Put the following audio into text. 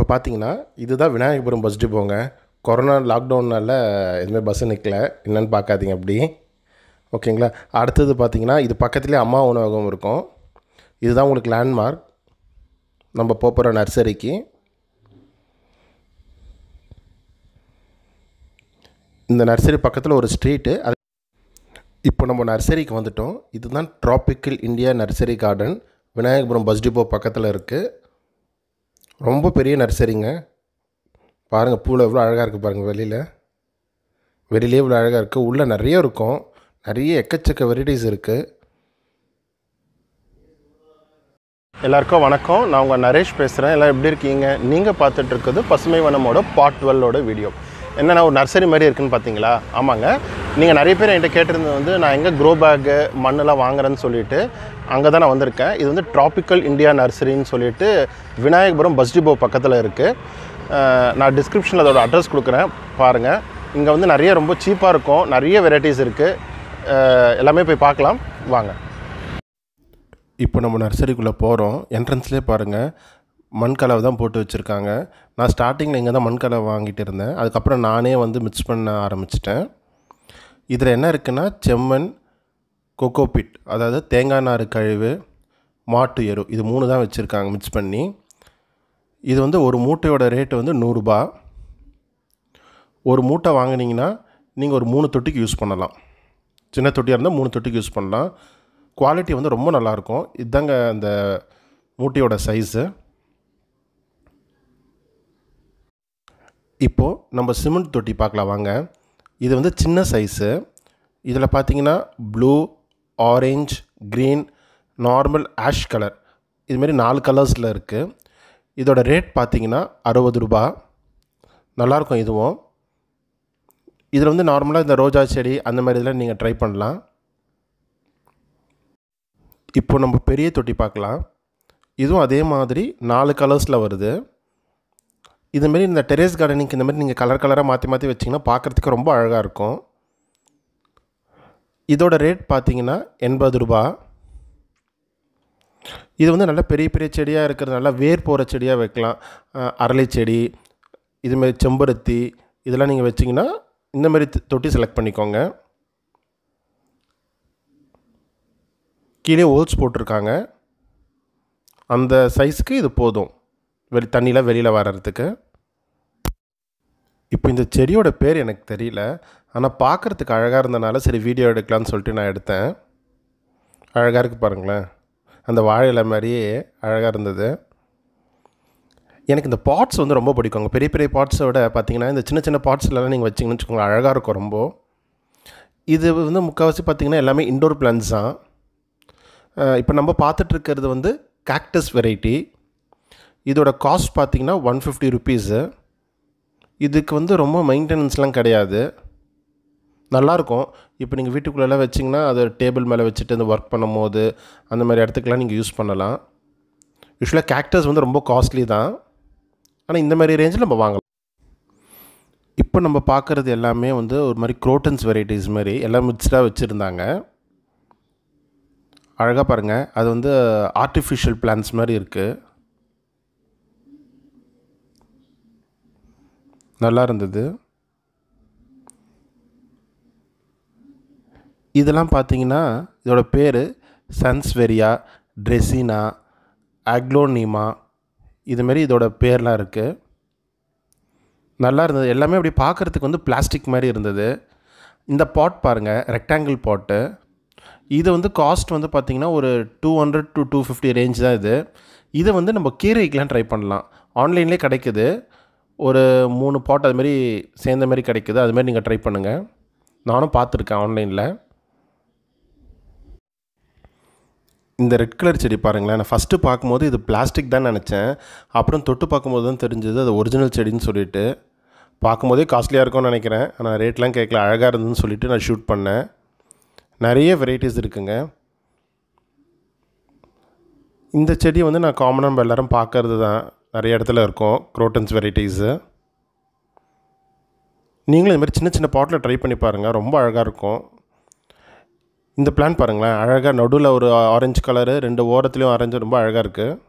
பார்த்தீங்கன்னா இதுதான் விநாயகபுரம் பஸ் டிப்போங்க கொரோனா லாக்டவுன்னால எதுவுமே பஸ்ஸு நிற்கல என்னன்னு பார்க்காதீங்க அப்படி ஓகேங்களா அடுத்தது பார்த்தீங்கன்னா இது பக்கத்துலேயே அம்மா உணவகம் இருக்கும் இதுதான் உங்களுக்கு லேண்ட்மார்க் நம்ம போகிற நர்சரிக்கு இந்த நர்சரி பக்கத்தில் ஒரு ஸ்ட்ரீட்டு அது இப்போ நம்ம நர்சரிக்கு வந்துட்டோம் இதுதான் tropical India nursery garden Vinayagapuram bus depot பக்கத்தில் இருக்குது ரொம்ப பெரிய நர்சரிங்க பாருங்கள் பூவில் எவ்வளோ அழகாக இருக்குது பாருங்கள் வெளியில் வெளியிலே இவ்வளோ அழகாக இருக்குது உள்ளே நிறைய இருக்கும் நிறைய எக்கச்சக்க வெரைட்டிஸ் இருக்குது எல்லாருக்கும் வணக்கம் நான் உங்கள் நரேஷ் பேசுகிறேன் எல்லாம் எப்படி இருக்கீங்க நீங்கள் பார்த்துட்டு இருக்கிறது பசுமை வனமோட பார்ட் டுவெல்லோட வீடியோ என்னென்னா ஒரு நர்சரி மாதிரி இருக்குன்னு பார்த்தீங்களா ஆமாங்க நீங்கள் நிறைய பேர் என்கிட்ட கேட்டிருந்தது வந்து நான் எங்கே க்ரோ பேக்கு மண்ணெல்லாம் வாங்குறேன்னு சொல்லிட்டு அங்கே தான் நான் வந்திருக்கேன் இது வந்து ட்ராபிக்கல் இந்தியா நர்சரின்னு சொல்லிட்டு விநாயகபுரம் பஸ் டிப்போ பக்கத்தில் இருக்குது நான் டிஸ்கிரிப்ஷனில் அதோட அட்ரஸ் கொடுக்குறேன் பாருங்கள் இங்கே வந்து நிறைய ரொம்ப சீப்பாக இருக்கும் நிறைய வெரைட்டிஸ் இருக்குது எல்லாமே போய் பார்க்கலாம் வாங்க இப்போ நம்ம நர்சரிக்குள்ளே போகிறோம் என்ட்ரன்ஸ்லேயே பாருங்கள் மண்கலவை தான் போட்டு வச்சுருக்காங்க நான் ஸ்டார்டிங்கில் இங்கே தான் மண்கலவை வாங்கிட்டு இருந்தேன் அதுக்கப்புறம் நானே வந்து மிக்ஸ் பண்ண ஆரம்பிச்சிட்டேன் இதில் என்ன இருக்குன்னா செம்மண் கொக்கோபிட் அதாவது தேங்காய் நார் கழிவு மாட்டு எரு இது மூணு தான் வச்சுருக்காங்க மிக்ஸ் பண்ணி இது வந்து ஒரு மூட்டையோட ரேட்டு வந்து நூறுரூபா ஒரு மூட்டை வாங்கினீங்கன்னா நீங்கள் ஒரு மூணு தொட்டிக்கு யூஸ் பண்ணலாம் சின்ன தொட்டியாக இருந்தால் மூணு தொட்டிக்கு யூஸ் பண்ணலாம் குவாலிட்டி வந்து ரொம்ப நல்லாயிருக்கும் இதுதாங்க அந்த மூட்டையோட சைஸு இப்போது நம்ம சிமெண்ட் தொட்டி பார்க்கலாம் வாங்க இது வந்து சின்ன சைஸு இதில் பார்த்தீங்கன்னா blue orange green normal ash colour இதுமாரி நாலு கலர்ஸில் இருக்குது இதோட ரேட் பார்த்தீங்கன்னா அறுபது ரூபா நல்லாயிருக்கும் இதுவும் இதில் வந்து நார்மலாக இந்த ரோஜா செடி அந்த மாதிரி இதெல்லாம் நீங்கள் ட்ரை பண்ணலாம் இப்போ நம்ம பெரிய தொட்டி பார்க்கலாம் இதுவும் அதே மாதிரி நாலு கலர்ஸில் வருது இதுமாரி இந்த டெரேஸ் கார்டனிங்க்கு இந்த மாதிரி நீங்கள் கலர் கலராக மாற்றி மாற்றி வச்சிங்கன்னா பார்க்குறதுக்கு ரொம்ப அழகாக இருக்கும் இதோட ரேட் பார்த்தீங்கன்னா எண்பது ரூபா இது வந்து நல்ல பெரிய பெரிய செடியாக இருக்கிறது நல்லா வேர் போகிற செடியாக வைக்கலாம் அரளி செடி இதுமாரி செம்பருத்தி இதெல்லாம் நீங்கள் வச்சிங்கன்னா இந்தமாரி தொட்டி செலக்ட் பண்ணிக்கோங்க கீழே ஹோல்ஸ் போட்டிருக்காங்க அந்த சைஸுக்கு இது போதும் வெளி தண்ணியில் வெளியில் வர்றதுக்கு இப்போ இந்த செடியோட பேர் எனக்கு தெரியல ஆனால் பார்க்குறதுக்கு அழகாக இருந்தனால சரி வீடியோ எடுக்கலான்னு சொல்லிட்டு நான் எடுத்தேன் அழகாக இருக்குது பாருங்களேன் அந்த வாழை இலை மாதிரியே அழகாக இருந்தது எனக்கு இந்த பாட்ஸ் வந்து ரொம்ப பிடிக்குங்க பெரிய பெரிய பாட்ஸை விட பார்த்தீங்கன்னா இந்த சின்ன சின்ன பாட்ஸ்லலாம் நீங்கள் வச்சிங்கன்னு வச்சுக்கோங்களேன் அழகாக இருக்கும் ரொம்ப இது வந்து முக்கால்வாசி பார்த்திங்கன்னா எல்லாமே இண்டோர் பிளான்ஸ் தான் இப்போ நம்ம பார்த்துட்ருக்கிறது வந்து கேக்டஸ் வெரைட்டி இதோட காஸ்ட் பார்த்திங்கன்னா ஒன் ஃபிஃப்டி ருபீஸு இதுக்கு வந்து ரொம்ப மெயின்டெனன்ஸ்லாம் கிடையாது நல்லாயிருக்கும் இப்போ நீங்கள் வீட்டுக்குள்ளெல்லாம் வச்சிங்கன்னா அது டேபிள் மேலே வச்சுட்டு அந்த ஒர்க் பண்ணும் போது அந்த மாதிரி இடத்துக்குலாம் நீங்கள் யூஸ் பண்ணலாம் யூஸ்வலாக கேக்டஸ் வந்து ரொம்ப காஸ்ட்லி தான் ஆனால் இந்த மாதிரி ரேஞ்சில் நம்ம வாங்கலாம் இப்போ நம்ம பார்க்குறது எல்லாமே வந்து ஒரு மாதிரி குரோட்டன்ஸ் வெரைட்டிஸ் மாதிரி எல்லாம் மிக்ஸ்டாக வச்சுருந்தாங்க அழகாக பாருங்கள் அது வந்து ஆர்டிஃபிஷியல் பிளான்ஸ் மாதிரி இருக்குது நல்லா இருந்தது இதெல்லாம் பார்த்தீங்கன்னா இதோட பேர் சன்ஸ்வெரியா ட்ரெஸினா ஆக்லோனிமா இதுமாரி இதோட பேர்லாம் இருக்குது நல்லா இருந்தது எல்லாமே அப்படி பார்க்குறதுக்கு வந்து பிளாஸ்டிக் மாதிரி இருந்தது இந்த பாட் பாருங்கள் ரெக்டாங்கிள் பாட்டு இது வந்து காஸ்ட் வந்து பார்த்திங்கன்னா ஒரு two hundred to two fifty range தான் இது இதை வந்து நம்ம கீரைக்கெலாம் ட்ரை பண்ணலாம் ஆன்லைன்லேயே கிடைக்குது ஒரு மூணு பாட் அதுமாரி சேர்ந்த மாதிரி கிடைக்குது அதுமாரி நீங்கள் ட்ரை பண்ணுங்கள் நானும் பார்த்துருக்கேன் ஆன்லைனில் இந்த ரெட் கலர் செடி பாருங்களேன் நான் ஃபஸ்ட்டு பார்க்கும்போது இது பிளாஸ்டிக் தான் நினச்சேன் அப்புறம் தொட்டு பார்க்கும்போது தான் தெரிஞ்சது அது ஒரிஜினல் செடின்னு சொல்லிட்டு பார்க்கும்போதே காஸ்ட்லியாக இருக்கும்னு நினைக்கிறேன் ஆனால் ரேட்லாம் கேட்கல அழகாக இருந்ததுன்னு சொல்லிட்டு நான் ஷூட் பண்ணேன் நிறைய வெரைட்டிஸ் இருக்குங்க இந்த செடி வந்து நான் காமனாக நம்ம எல்லோரும் பார்க்கறது தான் நிறைய இடத்துல இருக்கும் குரோட்டன்ஸ் வெரைட்டிஸு நீங்களும் இது மாதிரி சின்ன சின்ன பாட்டில் ட்ரை பண்ணி பாருங்கள் ரொம்ப அழகாக இருக்கும் இந்த பிளான் பாருங்களேன் அழகாக நடுவில் ஒரு ஆரஞ்சு கலரு ரெண்டு ஓரத்துலேயும் ஆரஞ்சு ரொம்ப அழகாக இருக்குது